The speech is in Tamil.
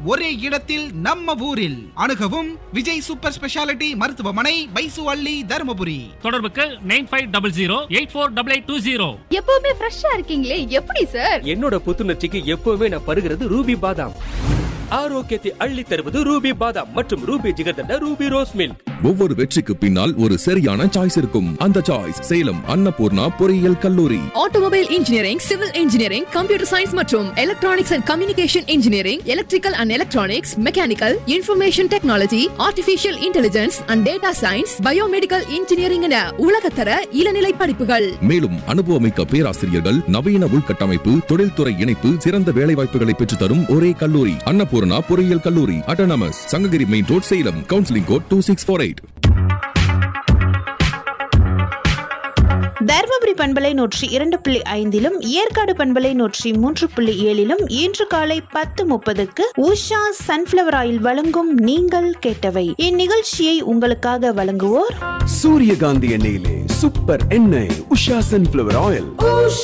ஒரே இடத்தில் நம்ம ஊரில் அணுகவும் விஜய் சூப்பர் ஸ்பெஷாலிட்டி மருத்துவமனை பைசு அள்ளி தருமபுரி தொடர்புக்கு nine five double zero eight four double eight two zero எப்பவுமே ஃப்ரெஷ்ஷா இருக்கீங்களே எப்படி சார் என்னோட புத்துணர்ச்சிக்கு எப்பவுமே நான் பருகிறது ரூபி பாதாம் ஆரோக்கியத்தை அள்ளி தருவது ரூபி பாதாம் மற்றும் Ruby jigarthanda Ruby rose milk ஒவ்வொரு வெற்றிக்கு பின்னால் ஒரு சரியான சாய்ஸ் இருக்கும் அந்த சாய்ஸ் சேலம் அன்னபூர்ணா பொறியியல் கல்லூரி automobile engineering civil engineering computer science மற்றும் electronics and communication engineering electrical and electronics mechanical information technology artificial intelligence and data science biomedical engineering என உலகத்தர இளநிலை படிப்புகள் மேலும் அனுபவமிக்க பேராசிரியர்கள் நவீன உள்கட்டமைப்பு தொழில்துறை இணைப்பு சிறந்த வேலைவாய்ப்புகளை பெற்றுத் தரும் ஒரே கல்லூரி அன்னபூர்ணா பொறியியல் கல்லூரி autonomous Sankagiri main road Salem counselling code two six four eight Dharmapuri பண்பலை நூற்றி இரண்டு புள்ளி ஐந்திலும் ஏற்காடு பண்பலை நூற்றி மூன்று புள்ளி ஏழிலும் இன்று காலை பத்து முப்பதுக்கு உஷா சன்ஃபிளவர் ஆயில் வழங்கும் நீங்கள் கேட்டவை இந்நிகழ்ச்சியை உங்களுக்காக வழங்குவோர் சூரியகாந்தி எண்ணெயிலே சூப்பர் எண்ணெய் உஷா சன்ஃபிளவர் ஆயில்